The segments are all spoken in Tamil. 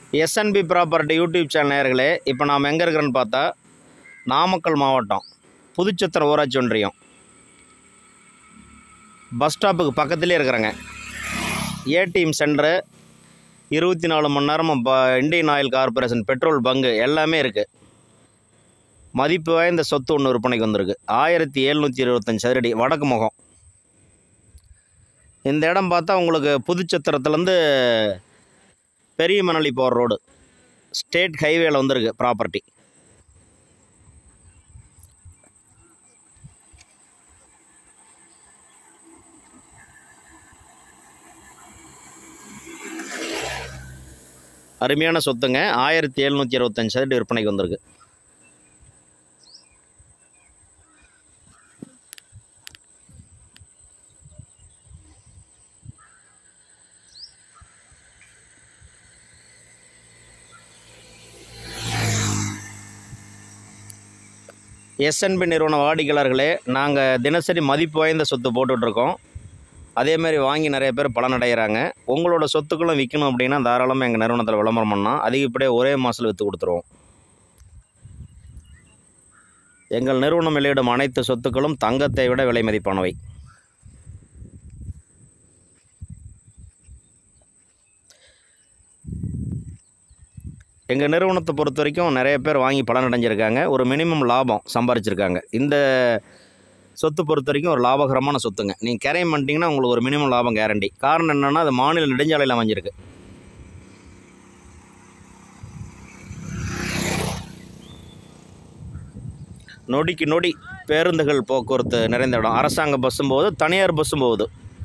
எஸ்என்பி ப்ராப்பர்ட்டி யூடியூப் சேனல் நேயர்களே இப்போ நாம் எங்கே இருக்கிறோன்னு பார்த்தா நாமக்கல் மாவட்டம் புதுச்சத்திரம் ஊராட்சி ஒன்றியம் பஸ் ஸ்டாப்புக்கு பக்கத்துலேயே இருக்கிறேங்க ஏடிஎம் சென்டரு இருபத்தி நாலு மணி நேரமும் ப Indian oil corporation petrol bunk எல்லாமே இருக்குது மதிப்பு வாய்ந்த சொத்து ஒன்று விற்பனைக்கு வந்திருக்கு ஆயிரத்தி எழுநூற்றி இருபத்தஞ்சி சதுரடி வடக்கு முகம் இந்த இடம் பார்த்தா உங்களுக்கு புதுச்சத்திரத்துலேருந்து பெரிய மணலி போகிற ரோடு ஸ்டேட் ஹைவேல வந்திருக்கு ப்ராப்பர்ட்டி அருமையான சொத்துங்க ஆயிரத்தி எழுநூற்றி இருபத்தஞ்சி சதுரடி விற்பனைக்கு வந்திருக்கு எஸ்என்பி நிறுவன வாடிக்கையாளர்களே நாங்கள் தினசரி மதிப்பு வாய்ந்த சொத்து போட்டுட்ருக்கோம் அதேமாதிரி வாங்கி நிறைய பேர் பலனடைகிறாங்க உங்களோட சொத்துக்களும் விற்கணும் அப்படின்னா தாராளமாக எங்கள் நிறுவனத்தில் விளம்பரம் பண்ணால் அதிகப்படியாக ஒரே மாதத்தில் விற்று கொடுத்துருவோம் எங்கள் நிறுவனம் வெளியிடும் அனைத்து சொத்துக்களும் தங்கத்தை விட விலை மதிப்பானவை எங்கள் நிறுவனத்தை பொறுத்த வரைக்கும் நிறைய பேர் வாங்கி பலனடைஞ்சிருக்காங்க ஒரு மினிமம் லாபம் சம்பாரிச்சிருக்காங்க இந்த சொத்து பொறுத்த வரைக்கும் ஒரு லாபகரமான சொத்துங்க நீங்கள் கரையம் பண்ணிட்டீங்கன்னா உங்களுக்கு ஒரு மினிமம் லாபம் கேரண்டி காரணம் என்னென்னா அது மாநில நெடுஞ்சாலையில் அமைஞ்சிருக்கு நொடிக்கு நொடி பேருந்துகள் போக்குவரத்து நிறைந்த இடம் அரசாங்க பஸ்ஸும் போகுது தனியார் பஸ்ஸும் போகுது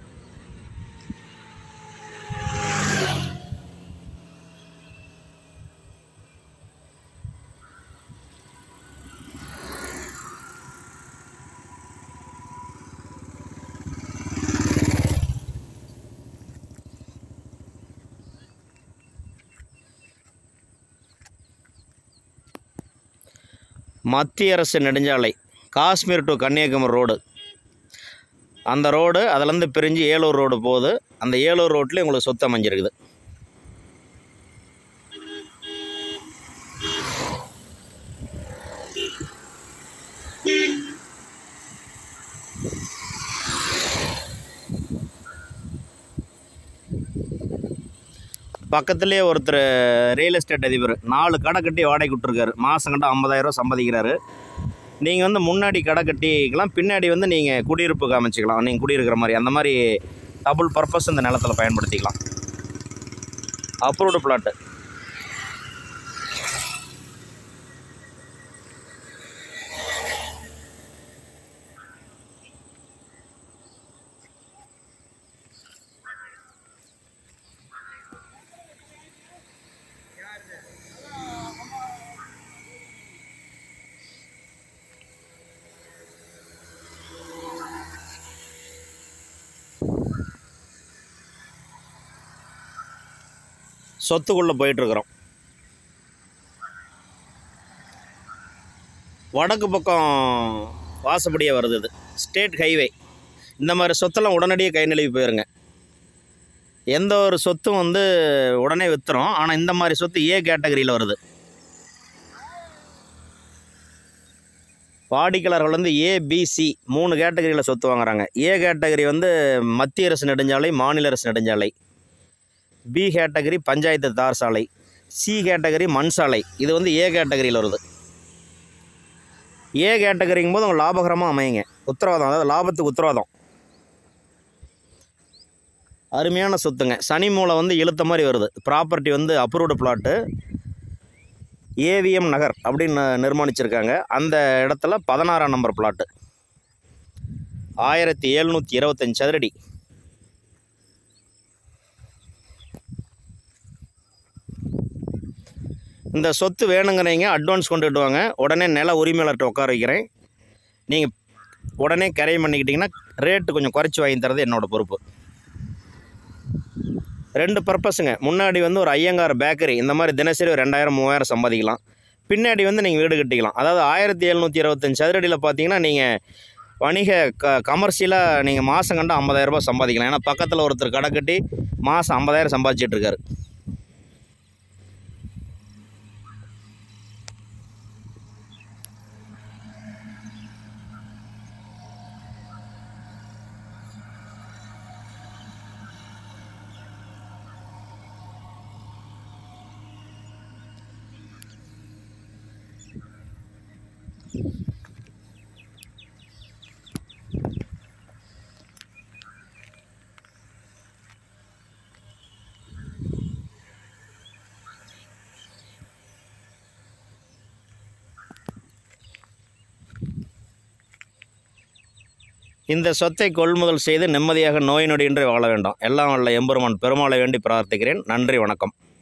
மத்திய அரசு நெடுஞ்சாலை காஷ்மீர் டு கன்னியாகுமரி ரோடு அந்த ரோடு அதுலேருந்து பிரிஞ்சு ஏலூர் ரோடு போகுது அந்த ஏலூர் ரோட்லேயும் உங்களுக்கு சொத்து அமைஞ்சிருக்குது பக்கத்துலேயே ஒருத்தர் ரியல் எஸ்டேட் அதிபர் நாலு கடை கட்டி வாடகை விட்ருக்காரு மாதம் கட்ட ஐம்பதாயிரரூவா சம்பாதிக்கிறாரு நீங்கள் வந்து முன்னாடி கடை கட்டிக்கலாம் பின்னாடி வந்து நீங்கள் குடியிருப்புக்கு அமைச்சிக்கலாம் நீங்கள் குடியிருக்கிற மாதிரி அந்த மாதிரி டபுள் பர்பஸ் இந்த நிலத்தில் பயன்படுத்திக்கலாம் அப்ரூவ்டு பிளாட்டு சொத்துக்குள்ளே போயிட்டுருக்குறோம் வடக்கு பக்கம் வாசப்படியே வருது இது ஸ்டேட் ஹைவே இந்த மாதிரி சொத்தெல்லாம் உடனடியாக கை நழுவி போயிருங்க எந்த ஒரு சொத்தும் வந்து உடனே விற்றுரும் ஆனால் இந்த மாதிரி சொத்து ஏ கேட்டகரியில் வருது வாடிக்கையாளர்கள் வந்து ஏபிசி மூணு கேட்டகரியில் சொத்து வாங்குறாங்க ஏ கேட்டகரி வந்து மத்திய அரசு நெடுஞ்சாலை மாநில அரசு நெடுஞ்சாலை பி கேட்டகரி பஞ்சாயத்து தார் சாலை சி கேட்டகரி மண் சாலை இது வந்து ஏ கேட்டகரியில் வருது ஏ கேட்டகரிங்கும் போது உங்களுக்கு லாபகரமாக அமையுங்க உத்தரவாதம் அதாவது லாபத்துக்கு உத்தரவாதம் அருமையான சொத்துங்க சனி மூலம் வந்து இழுத்த மாதிரி வருது ப்ராப்பர்ட்டி வந்து அப்ரூவ்டு பிளாட்டு ஏவிஎம் நகர் அப்படின்னு நிர்மாணிச்சிருக்காங்க அந்த இடத்துல பதினாறாம் நம்பர் பிளாட்டு ஆயிரத்தி எழுநூற்றி இருபத்தஞ்சி சதுரடி இந்த சொத்து வேணுங்கிறீங்க அட்வான்ஸ் கொண்டுட்டு வாங்க உடனே நில உரிமையாளர்கிட்ட உட்கார வைக்கிறேன் நீங்கள் உடனே கரையம் பண்ணிக்கிட்டிங்கன்னா ரேட்டு கொஞ்சம் குறைச்சி வாங்கி தரது என்னோடய பொறுப்பு ரெண்டு பர்பஸுங்க முன்னாடி வந்து ஒரு ஐயங்கார் பேக்கரி இந்த மாதிரி தினசரி ஒரு ரெண்டாயிரம் மூவாயிரம் சம்பாதிக்கலாம் பின்னாடி வந்து நீங்கள் வீடு கட்டிக்கலாம் அதாவது ஆயிரத்தி எழுநூற்றி இருபத்தஞ்சி சதுரடியில் பார்த்தீங்கன்னா நீங்கள் வணிக க கமர்ஷியலாக நீங்கள் மாதம் கண்டு ஐம்பதாயிரரூபா சம்பாதிக்கலாம் ஏன்னா பக்கத்தில் ஒருத்தர் கடை கட்டி மாதம் ஐம்பதாயிரம் சம்பாதிச்சிட்டு இருக்காரு இந்த சொத்தை கொள்முதல் செய்து நிம்மதியாக நோய் நொடியின்றி வாழ வேண்டும் எல்லாம் வல்ல எம்பெருமான் பெருமாளை வேண்டி பிரார்த்திக்கிறேன் நன்றி வணக்கம்